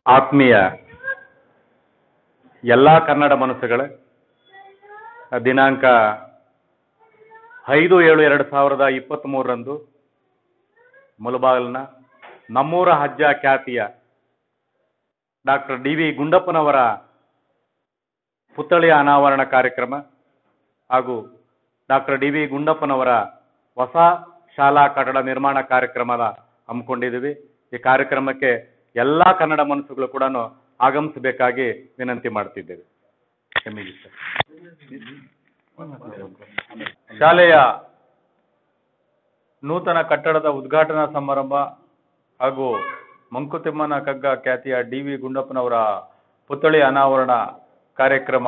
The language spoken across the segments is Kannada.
ಆತ್ಮೀಯ ಎಲ್ಲ ಕನ್ನಡ ಮನಸ್ಸುಗಳೇ ದಿನಾಂಕ ಐದು ಏಳು ಎರಡು ಸಾವಿರದ ಇಪ್ಪತ್ತ್ಮೂರರಂದು ಮುಳಬಾಗಿಲಿನ ನಮ್ಮೂರ ಅಜ್ಜ ಖ್ಯಾತಿಯ ಡಾಕ್ಟರ್ ಡಿ ವಿ ಗುಂಡಪ್ಪನವರ ಪುತ್ಥಳಿಯ ಅನಾವರಣ ಕಾರ್ಯಕ್ರಮ ಹಾಗೂ ಡಾಕ್ಟರ್ ಡಿ ವಿ ಗುಂಡಪ್ಪನವರ ಹೊಸ ಶಾಲಾ ಕಟ್ಟಡ ನಿರ್ಮಾಣ ಕಾರ್ಯಕ್ರಮದ ಹಮ್ಮಿಕೊಂಡಿದ್ದೀವಿ ಈ ಕಾರ್ಯಕ್ರಮಕ್ಕೆ ಎಲ್ಲ ಕನ್ನಡ ಮನಸ್ಸುಗಳು ಕೂಡ ಆಗಮಿಸಬೇಕಾಗಿ ವಿನಂತಿ ಮಾಡ್ತಿದ್ದೇವೆ ಕ್ಷಮಿಸಿ ಸರ್. ಶಾಲೆಯ ನೂತನ ಕಟ್ಟಡದ ಉದ್ಘಾಟನಾ ಸಮಾರಂಭ ಹಾಗೂ ಮಂಕುತಿಮ್ಮನ ಕಗ್ಗ ಖ್ಯಾತಿಯ ಡಿ ವಿ ಗುಂಡಪ್ಪನವರ ಪುತ್ಥಳಿ ಅನಾವರಣ ಕಾರ್ಯಕ್ರಮ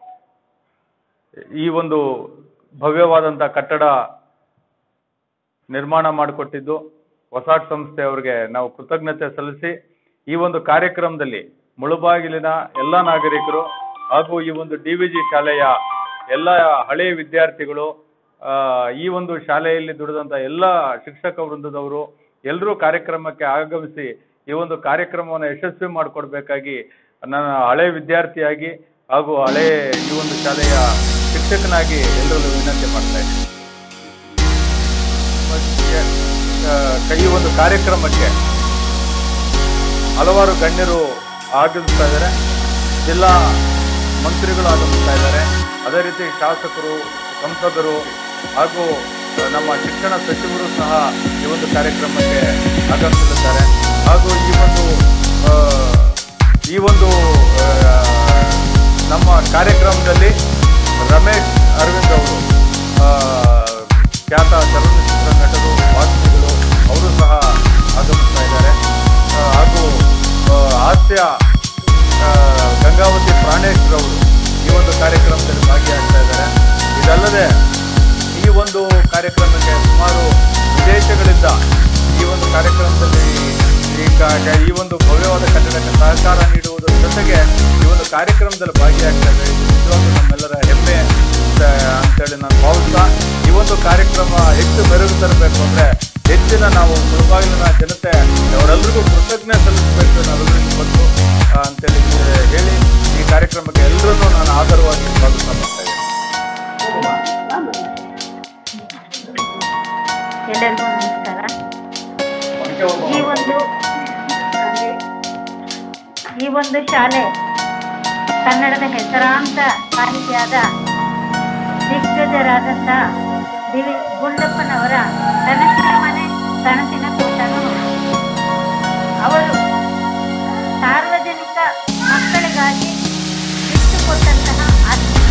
ಈ ಒಂದು ಭವ್ಯವಾದಂಥ ಕಟ್ಟಡ ನಿರ್ಮಾಣ ಮಾಡಿಕೊಟ್ಟಿದ್ದು ಹೊಸಾಟ್ ಸಂಸ್ಥೆಯವರಿಗೆ ನಾವು ಕೃತಜ್ಞತೆ ಸಲ್ಲಿಸಿ ಈ ಒಂದು ಕಾರ್ಯಕ್ರಮದಲ್ಲಿ ಮುಳುಬಾಗಿಲಿನ ಎಲ್ಲ ನಾಗರಿಕರು ಹಾಗೂ ಈ ಒಂದು ಡಿ ವಿ ಜಿ ಶಾಲೆಯ ಎಲ್ಲ ಹಳೆಯ ವಿದ್ಯಾರ್ಥಿಗಳು ಆ, ಈ ಒಂದು ಶಾಲೆಯಲ್ಲಿ ದುಡಿದಂಥ ಎಲ್ಲ ಶಿಕ್ಷಕ ವೃಂದದವರು ಎಲ್ಲರೂ ಕಾರ್ಯಕ್ರಮಕ್ಕೆ ಆಗಮಿಸಿ ಈ ಒಂದು ಕಾರ್ಯಕ್ರಮವನ್ನು ಯಶಸ್ವಿ ಮಾಡಿಕೊಡ್ಬೇಕಾಗಿ ನನ್ನ ಹಳೆ ವಿದ್ಯಾರ್ಥಿಯಾಗಿ ಹಾಗೂ ಹಳೆ ಈ ಒಂದು ಶಾಲೆಯ ಶಿಕ್ಷಕನಾಗಿ ಎಲ್ಲರಲ್ಲೂ ವಿನಂತಿ ಮಾಡ್ತಾ ಇದ್ದೀನಿ ಮತ್ತೆ, ಆ, ಈ ಒಂದು ಕಾರ್ಯಕ್ರಮಕ್ಕೆ ಹಲವಾರು ಗಣ್ಯರು ಆಗಮಿಸ್ತಾ ಇದ್ದಾರೆ ಜಿಲ್ಲಾ ಮಂತ್ರಿಗಳು ಆಗಮಿಸ್ತಾ ಇದ್ದಾರೆ ಅದೇ ರೀತಿ ಶಾಸಕರು ಸಂಸದರು ಹಾಗೂ ಆ, ನಮ್ಮ ಶಿಕ್ಷಣ ಸಚಿವರು ಸಹ ಈ ಒಂದು ಕಾರ್ಯಕ್ರಮಕ್ಕೆ ಆಗಮಿಸಲಿದ್ದಾರೆ ಹಾಗೂ ಈ ಒಂದು ಆ, ಈ ಒಂದು ಆ, ನಮ್ಮ ಕಾರ್ಯಕ್ರಮದಲ್ಲಿ ರಮೇಶ್ ಅರವಿಂದ್ ಅವರು ಆ, ಖ್ಯಾತ ಚಲನಚಿತ್ರ ನಟರು ವಾಗ್ಮಿಗಳು ಅವರು ಸಹ ಆಗಮಿಸ್ತಾ ಇದ್ದಾರೆ ಆ, ಹಾಗೂ ಆ, ಹಾಸ್ಯ ಆ, ಗಂಗಾವತಿ ಪ್ರಾಣೇಶ್ ರವರು ಈ ಒಂದು ಕಾರ್ಯಕ್ರಮದಲ್ಲಿ ಭಾಗಿಯಾಗ್ತಾ ಇದ್ದಾರೆ ಇದಲ್ಲದೆ ಈ ಒಂದು ಕಾರ್ಯಕ್ರಮಕ್ಕೆ ಸುಮಾರು ವಿದೇಶಗಳಿಂದ ಈ ಒಂದು ಕಾರ್ಯಕ್ರಮದಲ್ಲಿ ಈ ಕ- ಈ ಒಂದು ಭವ್ಯವಾದ ಕಟ್ಟಡಕ್ಕೆ ಸಹಕಾರ ನೀಡುವುದರ ಜೊತೆಗೆ ಈ ಒಂದು ಕಾರ್ಯಕ್ರಮದಲ್ಲಿ ಭಾಗಿಯಾಗ್ತಾ ಇದ್ದಾರೆ ಇದು ನಿಜವಾಗ್ಲೂ ನಮ್ಮೆಲ್ಲರ ಹೆಮ್ಮೆ ಅಂತ ಅಂತೇಳಿ ನಾನು ಭಾವಿಸ್ತಾ ಈ ಒಂದು ಕಾರ್ಯಕ್ರಮ ಹೆಚ್ಚು ಮೆರುಗು ತರಬೇಕು ಅಂದ್ರೆ ಹೆಚ್ಚಿನ ನಾವು ಮುಳುಬಾಗಿಲಿನ ಜನತೆ ಅವರೆಲ್ಲರಿಗೂ ಕೃತಜ್ಞ ಸಲ್ಲಿಸಬೇಕು ನಾವೆಲ್ಲರಿಗೂ ಬಂದು ಆ, ಅಂತೇಳಿ ಹೇಳಿ ಈ ಕಾರ್ಯಕ್ರಮಕ್ಕೆ ಎಲ್ಲರನ್ನೂ ನಾನು ಆಧಾರವಾಗಿ ಸ್ವಾಗತ ಮಾಡ್ತಾ ಇದ್ದೀನಿ ಎಲ್ಲರಿಗೂ ನಮಸ್ಕಾರ ಈ ಒಂದು ಈ ಒಂದು ಶಾಲೆ ಕನ್ನಡದ ಹೆಸರಾಂತ ಸಾಹಿತಿಯಾದ ದಿಗ್ಗಜರಾದಂಥ ಡಿ ವಿ ಗುಂಡಪ್ಪನವರ ಕನಸಿನ ಮನೆ ಕನಸಿನ ತೋಟನು ಅವರು ಸಾರ್ವಜನಿಕ ಮಕ್ಕಳಿಗಾಗಿ ಇಟ್ಟುಕೊಟ್ಟಂತಹ ಆಸ್ತಿ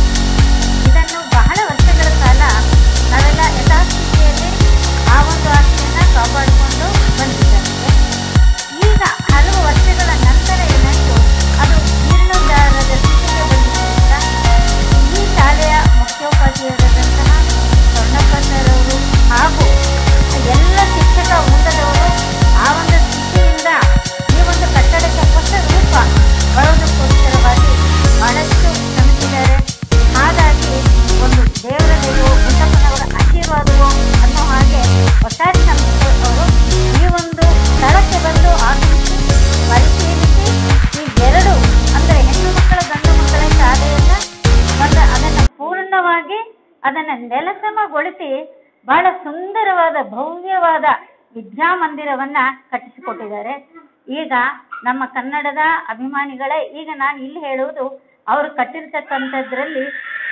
ಇದನ್ನು ಬಹಳ ವರ್ಷಗಳ ಕಾಲ ನಾವೆಲ್ಲ ಯಥಾಸ್ಥಿತಿಯಲ್ಲಿ ಆ ಒಂದು ಆಸ್ತಿಯನ್ನ ಕಾಪಾಡಿಕೊಂಡು ಬಂದಿದ್ದಾರೆ ಈಗ ಹಲವು ವರ್ಷಗಳ ನಂತರ ಏನಾಯಿತು ಅದು ಜೀರ್ಣೋದ್ಧಾರದ ಸ್ಥಿತಿಗೆ ಬಂದಿದ್ದರಿಂದ ಈ ಶಾಲೆಯ ಮುಖ್ಯೋಪಾಧ್ಯಾಯರಾದಂತಹ ಸ್ವರ್ಣಪ್ಪನರವರು ಹಾಗೂ ಎಲ್ಲ ಶಿಕ್ಷಕ ವೃಂದದವರು ಆ ಒಂದು ಸ್ಥಿತಿಯಿಂದ ಈ ಒಂದು ಕಟ್ಟಡಕ್ಕೆ ಹೊಸ ರೂಪ ಬರೋದಕ್ಕೋಸ್ಕರವಾಗಿ ಬಹಳಷ್ಟು ಶ್ರಮಿಸಿದ್ದಾರೆ ಹಾಗಾಗಿ ಒಂದು ದೇವರ ದಯವು ಗುಂಡಪ್ಪನವರ ಆಶೀರ್ವಾದವು ಅನ್ನೋ ಹಾಗೆ ಒಟ್ಟಾರೆ ಸಂಸ್ಥೆ ಅವರು ಈ ಒಂದು ಸ್ಥಳಕ್ಕೆ ಬಂದು ಆಗಮಿಸಿ ಪರಿಶೀಲಿಸಿ ಈ ಎರಡು ಅಂದರೆ ಹೆಣ್ಣು ಮಕ್ಕಳ ಗಂಡು ಮಕ್ಕಳ ಶಾಲೆಯನ್ನ ಒಂದು ಅದನ್ನು ಪೂರ್ಣವಾಗಿ ಅದನ್ನು ನೆಲಸಮಗೊಳಿಸಿ ಬಹಳ ಸುಂದರವಾದ ಭವ್ಯವಾದ ವಿದ್ಯಾಮಂದಿರವನ್ನ ಕಟ್ಟಿಸಿಕೊಟ್ಟಿದ್ದಾರೆ ಈಗ ನಮ್ಮ ಕನ್ನಡದ ಅಭಿಮಾನಿಗಳೇ ಈಗ ನಾನು ಇಲ್ಲಿ ಹೇಳುವುದು ಅವರು ಕಟ್ಟಿರ್ತಕ್ಕಂಥದ್ರಲ್ಲಿ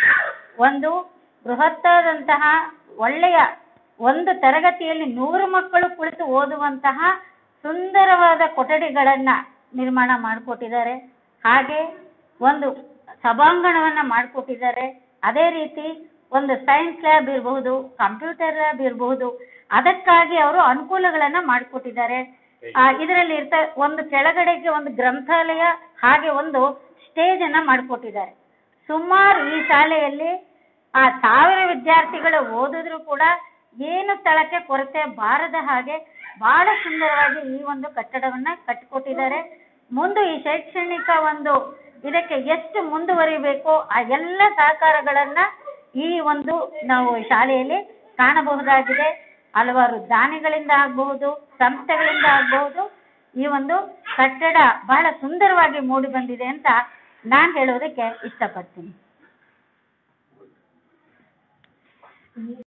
ಒಂದು ಬೃಹತ್ತಾದಂತಹ ಒಳ್ಳೆಯ ಒಂದು ತರಗತಿಯಲ್ಲಿ ನೂರು ಮಕ್ಕಳು ಕುಳಿತು ಓದುವಂತಹ ಸುಂದರವಾದ ಕೊಠಡಿಗಳನ್ನ ನಿರ್ಮಾಣ ಮಾಡಿಕೊಟ್ಟಿದ್ದಾರೆ ಹಾಗೆ ಒಂದು ಸಭಾಂಗಣವನ್ನ ಮಾಡಿಕೊಟ್ಟಿದ್ದಾರೆ ಅದೇ ರೀತಿ ಒಂದು ಸೈನ್ಸ್ ಲ್ಯಾಬ್ ಇರಬಹುದು ಕಂಪ್ಯೂಟರ್ ಲ್ಯಾಬ್ ಇರಬಹುದು ಅದಕ್ಕಾಗಿ ಅವರು ಅನುಕೂಲಗಳನ್ನ ಮಾಡಿಕೊಟ್ಟಿದ್ದಾರೆ ಆ, ಇದರಲ್ಲಿ ಇರ್ತ ಒಂದು ಕೆಳಗಡೆಗೆ ಒಂದು ಗ್ರಂಥಾಲಯ ಹಾಗೆ ಒಂದು ಸ್ಟೇಜ್ ಅನ್ನ ಮಾಡಿಕೊಟ್ಟಿದ್ದಾರೆ ಸುಮಾರು ಈ ಶಾಲೆಯಲ್ಲಿ ಆ ಸಾವಿರ ವಿದ್ಯಾರ್ಥಿಗಳು ಓದಿದ್ರು ಕೂಡ ಏನು ಸ್ಥಳಕ್ಕೆ ಕೊರತೆ ಬಾರದ ಹಾಗೆ ಬಹಳ ಸುಂದರವಾಗಿ ಈ ಒಂದು ಕಟ್ಟಡವನ್ನ ಕಟ್ಟಿಕೊಟ್ಟಿದ್ದಾರೆ ಮುಂದೆ ಈ ಶೈಕ್ಷಣಿಕ ಒಂದು ಇದಕ್ಕೆ ಎಷ್ಟು ಮುಂದುವರಿಬೇಕು ಆ ಎಲ್ಲ ಸಹಕಾರಗಳನ್ನ ಈ ಒಂದು ನಾವು ಶಾಲೆಯಲ್ಲಿ ಕಾಣಬಹುದಾಗಿದೆ ಹಲವಾರು ದಾನಿಗಳಿಂದ ಆಗಬಹುದು ಸಂಸ್ಥೆಗಳಿಂದ ಆಗಬಹುದು ಈ ಒಂದು ಕಟ್ಟಡ ಬಹಳ ಸುಂದರವಾಗಿ ಮೂಡಿ ಬಂದಿದೆ ಅಂತ ನಾನು ಹೇಳೋದಕ್ಕೆ ಇಷ್ಟಪಡ್ತೀನಿ